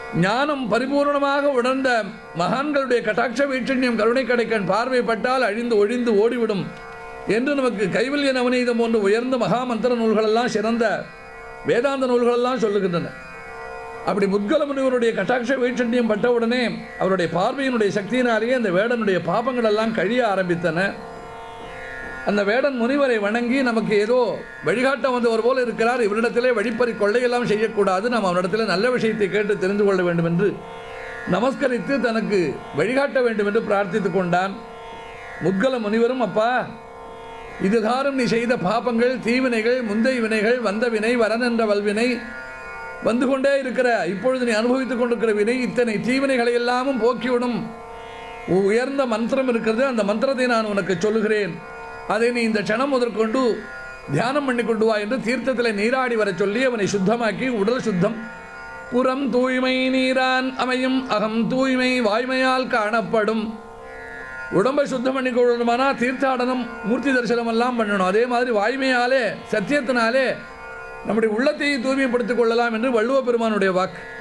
ஞானம் பரிபூர்ணமாக உணர்ந்த மகான்களுடைய கட்டாட்ச வீட்சண்யம் கருணை கடைக்கண் பார்வைப்பட்டால் அழிந்து ஒழிந்து ஓடிவிடும் என்று நமக்கு கைவல்ய நவநீதம் போன்ற உயர்ந்த மகா மந்திர நூல்களெல்லாம் சிறந்த வேதாந்த நூல்களெல்லாம் சொல்லுகின்றன அப்படி முத்கல முனிவருடைய கட்டாட்ச வீட்சண்யம் பட்டவுடனே அவருடைய பார்வையினுடைய சக்தியினாலேயே அந்த வேடனுடைய பாபங்கள் எல்லாம் கழிய ஆரம்பித்தன அந்த வேடன் முனிவரை வணங்கி நமக்கு ஏதோ வழிகாட்ட வந்தவர் போல இருக்கிறார் இவரிடத்திலே வழிப்பறி கொள்ளையெல்லாம் செய்யக்கூடாது நாம் அவரிடத்தில் நல்ல விஷயத்தை கேட்டு தெரிந்து கொள்ள வேண்டும் என்று நமஸ்கரித்து தனக்கு வழிகாட்ட வேண்டும் என்று பிரார்த்தித்துக் கொண்டான் முத்கல முனிவரும் அப்பா இதுகாரும் நீ செய்த பாபங்கள் தீவினைகள் முந்தை வினைகள் வந்த வினை வரன் என்ற வல்வினை வந்து கொண்டே இருக்கிற இப்பொழுது நீ அனுபவித்துக் கொண்டிருக்கிற வினை இத்தனை தீவினைகளை எல்லாமும் போக்கிவிடும் உயர்ந்த மந்திரம் இருக்கிறது அந்த மந்திரத்தை நான் உனக்கு சொல்லுகிறேன் அதை நீ இந்த க்ஷணம் முதற்கொண்டு தியானம் பண்ணி கொண்டு வா என்று தீர்த்தத்தில் நீராடி வரச் சொல்லி அவனை சுத்தமாக்கி உடல் சுத்தம் புறம் தூய்மை நீரான் அமையும் அகம் தூய்மை வாய்மையால் காணப்படும் உடம்பை சுத்தம் பண்ணி கொள்ளணுமானா தீர்த்தாடனம் மூர்த்தி தரிசனம் எல்லாம் பண்ணணும் அதே மாதிரி வாய்மையாலே சத்தியத்தினாலே நம்முடைய உள்ளத்தை தூய்மைப்படுத்திக் கொள்ளலாம் என்று வள்ளுவ பெருமானுடைய வாக்கு